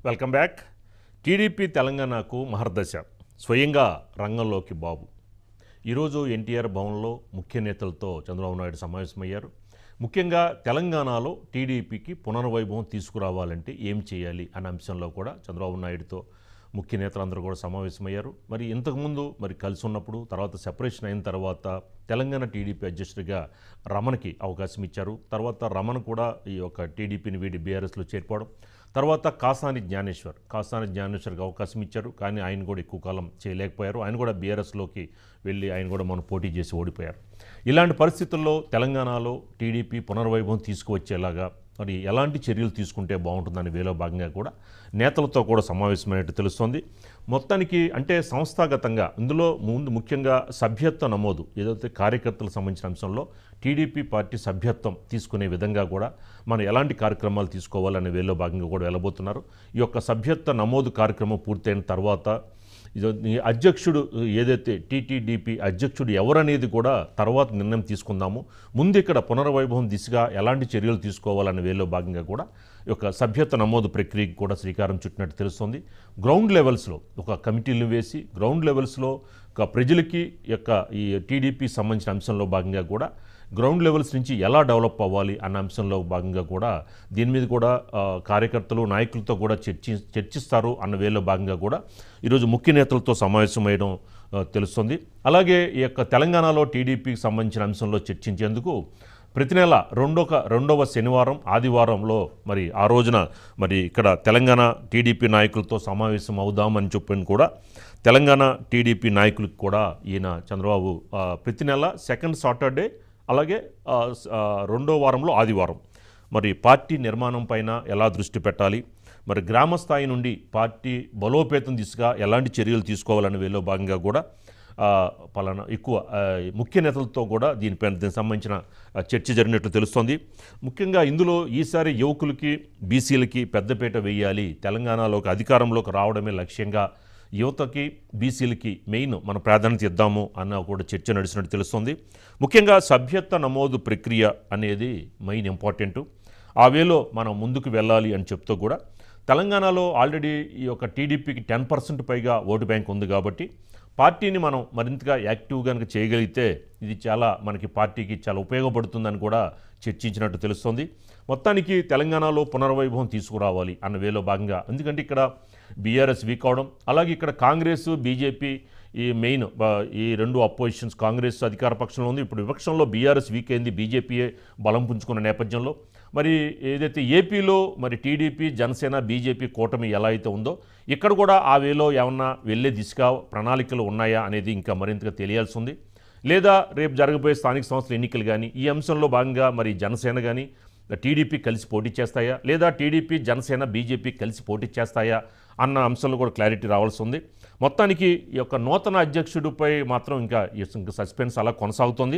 welcome back TDP తెలంగాణకు మహర్దశ స్వయంగా రంగంలోకి బాబు ఈరోజు ఎన్టీఆర్ భవన్లో ముఖ్య నేతలతో చంద్రబాబు నాయుడు సమావేశమయ్యారు ముఖ్యంగా తెలంగాణలో టీడీపీకి పునర్వైభవం తీసుకురావాలంటే ఏం చేయాలి అనే అంశంలో కూడా చంద్రబాబు నాయుడుతో ముఖ్య నేతలందరూ కూడా సమావేశమయ్యారు మరి ఇంతకుముందు మరి కలిసి ఉన్నప్పుడు తర్వాత సెపరేషన్ అయిన తర్వాత తెలంగాణ టీడీపీ అధ్యక్షుడిగా రమణకి అవకాశం ఇచ్చారు తర్వాత రమణ కూడా ఈ యొక్క టీడీపీని వీడి బీఆర్ఎస్లో చేరిపోవడం తర్వాత కాసాని జ్ఞానేశ్వర్ కాసాని జ్ఞానేశ్వర్కి అవకాశం ఇచ్చారు కానీ ఆయన కూడా ఎక్కువ కాలం చేయలేకపోయారు ఆయన కూడా బీఆర్ఎస్లోకి వెళ్ళి ఆయన కూడా మనం పోటీ చేసి ఓడిపోయారు ఇలాంటి పరిస్థితుల్లో తెలంగాణలో టీడీపీ పునర్వైభవం తీసుకువచ్చేలాగా మరి ఎలాంటి చర్యలు తీసుకుంటే బాగుంటుందనే వేలో భాగంగా కూడా నేతలతో కూడా సమావేశమైనట్టు తెలుస్తోంది మొత్తానికి అంటే సంస్థాగతంగా ఇందులో ముందు ముఖ్యంగా సభ్యత్వ నమోదు ఏదైతే కార్యకర్తలకు సంబంధించిన అంశంలో టీడీపీ పార్టీ సభ్యత్వం తీసుకునే విధంగా కూడా మనం ఎలాంటి కార్యక్రమాలు తీసుకోవాలనే వేలో భాగంగా కూడా వెళ్ళబోతున్నారు ఈ యొక్క సభ్యత్వ నమోదు కార్యక్రమం పూర్తయిన తర్వాత ఇది ఈ అధ్యక్షుడు ఏదైతే టీటీడీపీ అధ్యక్షుడు ఎవరనేది కూడా తర్వాత నిర్ణయం తీసుకుందాము ముందు ఇక్కడ పునర్వైభవం దిశగా ఎలాంటి చర్యలు తీసుకోవాలనే వేలో భాగంగా కూడా ఈ యొక్క సభ్యత్వ నమోదు ప్రక్రియకి కూడా శ్రీకారం చుట్టినట్టు తెలుస్తుంది గ్రౌండ్ లెవెల్స్లో ఒక కమిటీలు వేసి గ్రౌండ్ లెవెల్స్లో ఒక ప్రజలకి ఈ యొక్క ఈ టీడీపీ సంబంధించిన అంశంలో భాగంగా కూడా గ్రౌండ్ లెవెల్స్ నుంచి ఎలా డెవలప్ అవ్వాలి అన్న అంశంలో భాగంగా కూడా దీని మీద కూడా ఆ, కార్యకర్తలు నాయకులతో కూడా చర్చి చర్చిస్తారు అన్న వేలో భాగంగా కూడా ఈరోజు ముఖ్య నేతలతో సమావేశమయ్యడం ఆ, తెలుస్తుంది అలాగే ఈ యొక్క తెలంగాణలో టీడీపీకి సంబంధించిన అంశంలో చర్చించేందుకు ప్రతి నెల రెండొక రెండవ శనివారం ఆదివారంలో మరి ఆ రోజున మరి ఇక్కడ తెలంగాణ టీడీపీ నాయకులతో సమావేశం అవుదామని చెప్పని కూడా తెలంగాణ టీడీపీ నాయకులకు కూడా ఈయన చంద్రబాబు ఆ, ప్రతి నెల సెకండ్ సాటర్డే అలాగే ఆ, స- ఆ, రెండో వారంలో ఆదివారం మరి పార్టీ నిర్మాణం పైన ఎలా దృష్టి పెట్టాలి మరి గ్రామ స్థాయి నుండి పార్టీ బలోపేతం దిశగా ఎలాంటి చర్యలు తీసుకోవాలనే వేలో భాగంగా కూడా ఆ, పలానా ఎక్కువ ఆ, ముఖ్య నేతలతో కూడా దీనిపైన దీనికి సంబంధించిన ఆ, చర్చ జరిగినట్లు తెలుస్తోంది ముఖ్యంగా ఇందులో ఈసారి యువకులకి బీసీలకి పెద్దపీట వేయాలి తెలంగాణలోకి అధికారంలోకి రావడమే లక్ష్యంగా యువతకి బీసీలకి మెయిన్ మన ప్రాధాన్యత ఇద్దాము అన్న కూడా చర్చ నడిచినట్టు తెలుస్తుంది ముఖ్యంగా సభ్యత్వ నమోదు ప్రక్రియ అనేది మెయిన్ ఇంపార్టెంట్ ఆ వేలో మనం ముందుకు వెళ్ళాలి అని చెప్తూ కూడా తెలంగాణలో ఆల్రెడీ ఈ యొక్క టీడీపీకి టెన్ పర్సెంట్ పైగా ఓటు బ్యాంక్ ఉంది కాబట్టి పార్టీని మనం మరింతగా యాక్టివ్ కనుక చేయగలిగితే ఇది చాలా మనకి పార్టీకి చాలా ఉపయోగపడుతుందని కూడా చర్చించినట్టు తెలుస్తోంది మొత్తానికి తెలంగాణలో పునర్వైభవం తీసుకురావాలి అన్న వేలో భాగంగా ఎందుకంటే ఇక్కడ బీఆర్ఎస్ వీక్ అవడం అలాగే ఇక్కడ కాంగ్రెస్ బీజేపీ ఈ మెయిన్ బ- ఈ రెండు అపోజిషన్స్ కాంగ్రెస్ అధికార పక్షంలో ఉంది ఇప్పుడు విపక్షంలో బీఆర్ఎస్ వీక్ అయింది బీజేపీయే బలం పుంజుకున్న నేపథ్యంలో మరి ఏదైతే ఏపీలో మరి టీడీపీ జనసేన బీజేపీ కూటమి ఎలా అయితే ఉందో ఇక్కడ కూడా ఆ వేలో ఏమన్నా వెళ్ళే దిశగా ప్రణాళికలు ఉన్నాయా అనేది ఇంకా మరింతగా తెలియాల్సి ఉంది లేదా రేపు జరగబోయే స్థానిక సంస్థల ఎన్నికలు కానీ ఈ అంశంలో భాగంగా మరి జనసేన కానీ టీడీపీ కలిసి పోటీ చేస్తాయా లేదా టీడీపీ జనసేన బీజేపీ కలిసి పోటీ చేస్తాయా అన్న అంశంలో కూడా క్లారిటీ రావాల్సి ఉంది మొత్తానికి ఈ యొక్క నూతన అధ్యక్షుడిపై మాత్రం ఇంకా ఇంకా సస్పెన్స్ అలా కొనసాగుతోంది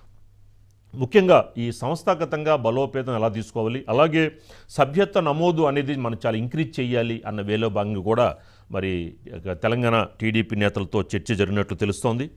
ముఖ్యంగా ఈ సంస్థాగతంగా బలోపేతం ఎలా తీసుకోవాలి అలాగే సభ్యత్వ నమోదు అనేది మనం చాలా ఇంక్రీజ్ చేయాలి అన్న వేలో భాగంగా కూడా మరి ఇక తెలంగాణ టీడీపీ నేతలతో చర్చ జరిగినట్లు తెలుస్తోంది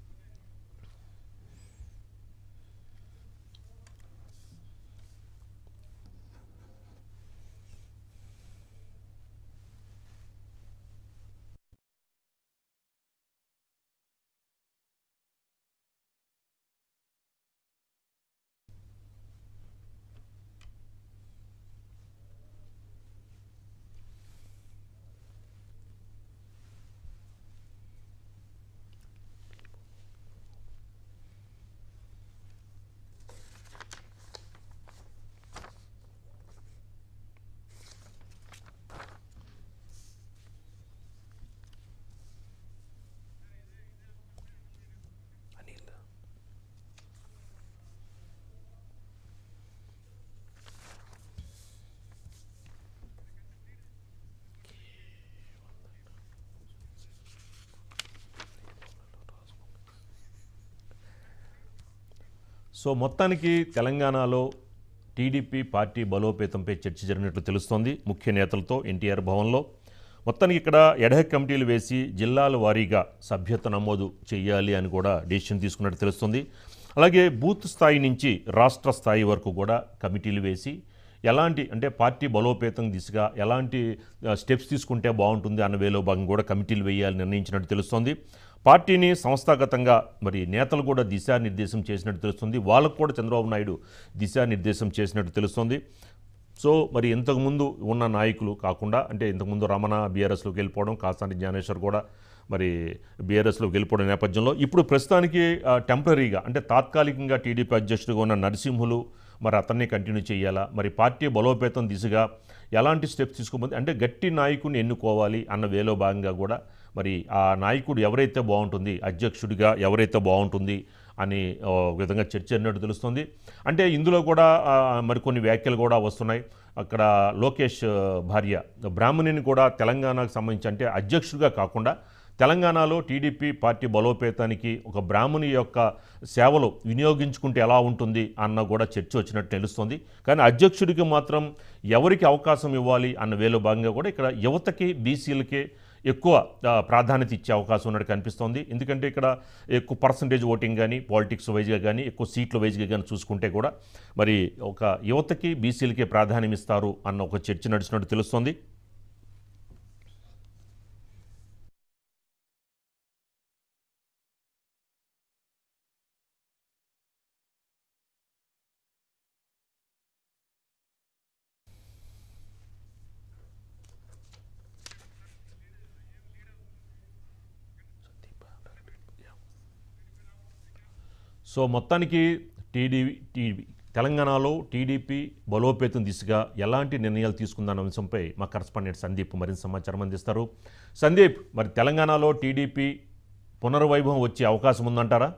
సో మొత్తానికి తెలంగాణలో టీడీపీ పార్టీ బలోపేతంపై చర్చ జరిగినట్లు తెలుస్తోంది ముఖ్య నేతలతో ఎన్టీఆర్ భవన్లో మొత్తానికి ఇక్కడ ఎడహ కమిటీలు వేసి జిల్లాల వారీగా సభ్యత నమోదు చేయాలి అని కూడా డెసిషన్ తీసుకున్నట్టు తెలుస్తుంది అలాగే బూత్ స్థాయి నుంచి రాష్ట్ర స్థాయి వరకు కూడా కమిటీలు వేసి ఎలాంటి అంటే పార్టీ బలోపేతం దిశగా ఎలాంటి ఆ, స్టెప్స్ తీసుకుంటే బాగుంటుంది అన్న వేలో భాగంగా కూడా కమిటీలు వేయాలని నిర్ణయించినట్టు తెలుస్తోంది పార్టీని సంస్థాగతంగా మరి నేతలు కూడా దిశానిర్దేశం చేసినట్టు తెలుస్తుంది వాళ్ళకు కూడా చంద్రబాబు నాయుడు దిశానిర్దేశం చేసినట్టు తెలుస్తోంది సో మరి ఇంతకుముందు ఉన్న నాయకులు కాకుండా అంటే ఇంతకుముందు రమణ బీఆర్ఎస్లోకి వెళ్ళిపోవడం కాసాని జ్ఞానేశ్వర్ కూడా మరి బీఆర్ఎస్లోకి వెళ్ళిపోవడం నేపథ్యంలో ఇప్పుడు ప్రస్తుతానికి ఆ, టెంపరీగా అంటే తాత్కాలికంగా టీడీపీ అధ్యక్షుడిగా ఉన్న నరసింహులు మరి అతన్ని కంటిన్యూ చేయాలా మరి పార్టీ బలోపేతం దిశగా ఎలాంటి స్టెప్స్ తీసుకోబోతుంది అంటే గట్టి నాయకుడిని ఎన్నుకోవాలి అన్న వేలో భాగంగా కూడా మరి ఆ నాయకుడు ఎవరైతే బాగుంటుంది అధ్యక్షుడిగా ఎవరైతే బాగుంటుంది అని ఆ, ఒక విధంగా చర్చ అన్నట్టు తెలుస్తుంది అంటే ఇందులో కూడా ఆ, మరికొన్ని వ్యాఖ్యలు కూడా వస్తున్నాయి అక్కడ లోకేష్ ఆ, భార్య బ్రాహ్మణిని కూడా తెలంగాణకు సంబంధించి అంటే అధ్యక్షుడిగా కాకుండా తెలంగాణలో టీడీపీ పార్టీ బలోపేతానికి ఒక బ్రాహ్మణి యొక్క సేవలు వినియోగించుకుంటే ఎలా ఉంటుంది అన్న కూడా చర్చ వచ్చినట్టు తెలుస్తుంది కానీ అధ్యక్షుడికి మాత్రం ఎవరికి అవకాశం ఇవ్వాలి అన్న వేలో భాగంగా కూడా ఇక్కడ యువతకి బీసీలకే ఎక్కువ ఆ, ప్రాధాన్యత ఇచ్చే అవకాశం ఉన్నట్టు కనిపిస్తోంది ఎందుకంటే ఇక్కడ ఎక్కువ పర్సంటేజ్ ఓటింగ్ కానీ పాలిటిక్స్ వైజ్గా కానీ ఎక్కువ సీట్ల వైజ్గా కానీ చూసుకుంటే కూడా మరి ఒక యువతకి బీసీలకే ప్రాధాన్యం ఇస్తారు అన్న ఒక చర్చ నడిచినట్టు తెలుస్తోంది సో మొత్తానికి టీడీపీ టీడీ తెలంగాణలో టీడీపీ బలోపేతం దిశగా ఎలాంటి నిర్ణయాలు తీసుకుందన్న అంశంపై మా కరస్పాండెంట్ సందీప్ మరింత సమాచారం అందిస్తారు సందీప్ మరి తెలంగాణలో టీడీపీ పునర్వైభవం వచ్చే అవకాశం ఉందంటారా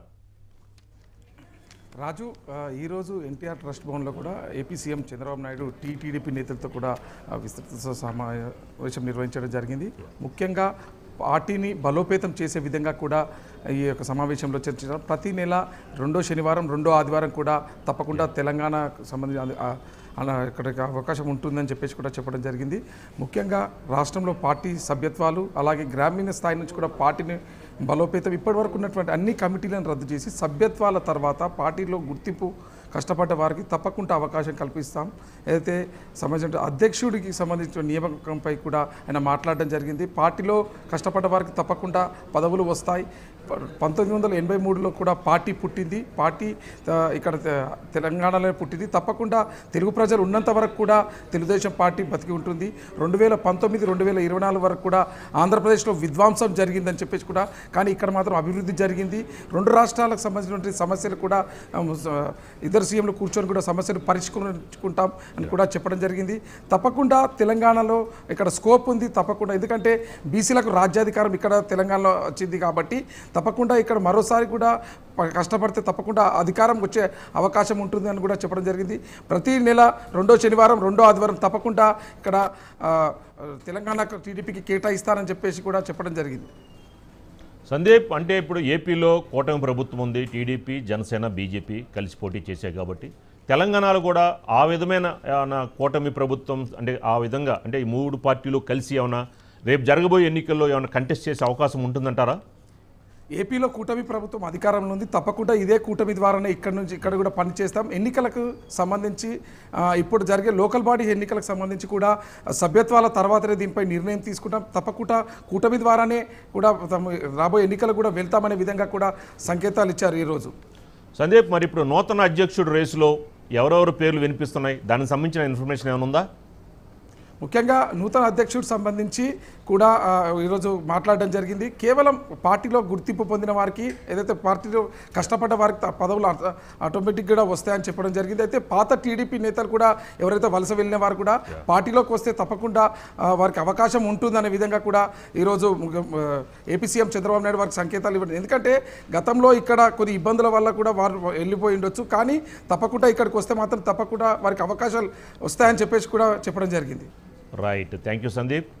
రాజు ఆ, ఈరోజు ఎన్టీఆర్ ట్రస్ట్ భవన్లో కూడా ఏపీ సీఎం చంద్రబాబు నాయుడు టీటీడీపీ నేతలతో కూడా ఆ, విస్తృత సమావేశం నిర్వహించడం జరిగింది ముఖ్యంగా పార్టీని బలోపేతం చేసే విధంగా కూడా ఈ యొక్క సమావేశంలో చర్చించడం ప్రతి నెల రెండో శనివారం రెండో ఆదివారం కూడా తప్పకుండా తెలంగాణకు సంబంధించి ఆ, అలా ఇక్కడికి అవకాశం ఉంటుందని చెప్పేసి కూడా చెప్పడం జరిగింది ముఖ్యంగా రాష్ట్రంలో పార్టీ సభ్యత్వాలు అలాగే గ్రామీణ స్థాయి నుంచి కూడా పార్టీని బలోపేతం ఇప్పటివరకు ఉన్నటువంటి అన్ని కమిటీలను రద్దు చేసి సభ్యత్వాల తర్వాత పార్టీలో గుర్తింపు కష్టపడ్డ వారికి తప్పకుండా అవకాశం కల్పిస్తాం ఏదైతే సంబంధించిన అధ్యక్షుడికి సంబంధించిన నియామకంపై కూడా ఆయన మాట్లాడడం జరిగింది పార్టీలో కష్టపడ్డ వారికి తప్పకుండా పదవులు వస్తాయి ప- పంతొమ్మిది వందల ఎనభై మూడులో కూడా పార్టీ పుట్టింది పార్టీ ఆ, ఇక్కడ తె- తెలంగాణలో పుట్టింది తప్పకుండా తెలుగు ప్రజలు ఉన్నంత వరకు కూడా తెలుగుదేశం పార్టీ బతికి ఉంటుంది రెండు వేల పంతొమ్మిది రెండు వేల ఇరవై నాలుగు వరకు కూడా ఆంధ్రప్రదేశ్లో విధ్వంసం జరిగిందని చెప్పేసి కూడా కానీ ఇక్కడ మాత్రం అభివృద్ధి జరిగింది రెండు రాష్ట్రాలకు సంబంధించినటువంటి సమస్యలు కూడా ఆ, స- ఇద్దరు సీఎంలు కూర్చొని కూడా సమస్యలు పరిష్కరించుకుంటాం అని కూడా చెప్పడం జరిగింది తప్పకుండా తెలంగాణలో ఇక్కడ స్కోప్ ఉంది తప్పకుండా ఎందుకంటే బీసీలకు రాజ్యాధికారం ఇక్కడ తెలంగాణలో వచ్చింది కాబట్టి తప్పకుండా ఇక్కడ మరోసారి కూడా ప- కష్టపడితే తప్పకుండా అధికారం వచ్చే అవకాశం ఉంటుంది అని కూడా చెప్పడం జరిగింది ప్రతి నెల రెండో శనివారం రెండో ఆదివారం తప్పకుండా ఇక్కడ ఆ, తెలంగాణ టీడీపీకి కేటాయిస్తారని చెప్పేసి కూడా చెప్పడం జరిగింది సందీప్ అంటే ఇప్పుడు ఏపీలో కూటమి ప్రభుత్వం ఉంది టీడీపీ జనసేన బీజేపీ కలిసి పోటీ చేశాయి కాబట్టి తెలంగాణలో కూడా ఆ విధమైన ఏమైనా కూటమి ప్రభుత్వం అంటే ఆ విధంగా అంటే ఈ మూడు పార్టీలు కలిసి ఏమైనా రేపు జరగబోయే ఎన్నికల్లో ఏమైనా కంటెస్ట్ చేసే అవకాశం ఉంటుందంటారా ఏపీలో కూటమి ప్రభుత్వం అధికారంలో ఉంది తప్పకుండా ఇదే కూటమి ద్వారానే ఇక్కడ నుంచి ఇక్కడ కూడా పనిచేస్తాం ఎన్నికలకు సంబంధించి ఆ, ఇప్పుడు జరిగే లోకల్ బాడీ ఎన్నికలకు సంబంధించి కూడా సభ్యత్వాల తర్వాతనే దీనిపై నిర్ణయం తీసుకుంటాం తప్పకుండా కూటమి ద్వారానే కూడా తమ రాబోయే ఎన్నికలు కూడా వెళ్తామనే విధంగా కూడా సంకేతాలు ఇచ్చారు ఈరోజు సందీప్ మరి ఇప్పుడు నూతన అధ్యక్షుడు రేసులో ఎవరెవరు పేర్లు వినిపిస్తున్నాయి దానికి సంబంధించిన ఇన్ఫర్మేషన్ ఏమైనా ఉందా ముఖ్యంగా నూతన అధ్యక్షుడు సంబంధించి కూడా ఆ, ఈరోజు మాట్లాడడం జరిగింది కేవలం పార్టీలో గుర్తింపు పొందిన వారికి ఏదైతే పార్టీలో కష్టపడ్డ వారికి త- పదవులు ఆట- ఆటోమేటిక్ కూడా వస్తాయని చెప్పడం జరిగింది అయితే పాత టీడీపీ నేతలు కూడా ఎవరైతే వలస వెళ్ళిన వారు కూడా పార్టీలోకి వస్తే తప్పకుండా ఆ, వారికి అవకాశం ఉంటుందనే విధంగా కూడా ఈరోజు ఆ, ఏపీ సీఎం చంద్రబాబు నాయుడు వారికి సంకేతాలు ఇవ్వడం ఎందుకంటే గతంలో ఇక్కడ కొన్ని ఇబ్బందుల వల్ల కూడా వారు వెళ్ళిపోయి ఉండొచ్చు కానీ తప్పకుండా ఇక్కడికి వస్తే మాత్రం తప్పకుండా వారికి అవకాశాలు వస్తాయని చెప్పేసి కూడా చెప్పడం జరిగింది రైట్ థ్యాంక్ యూ సందీప్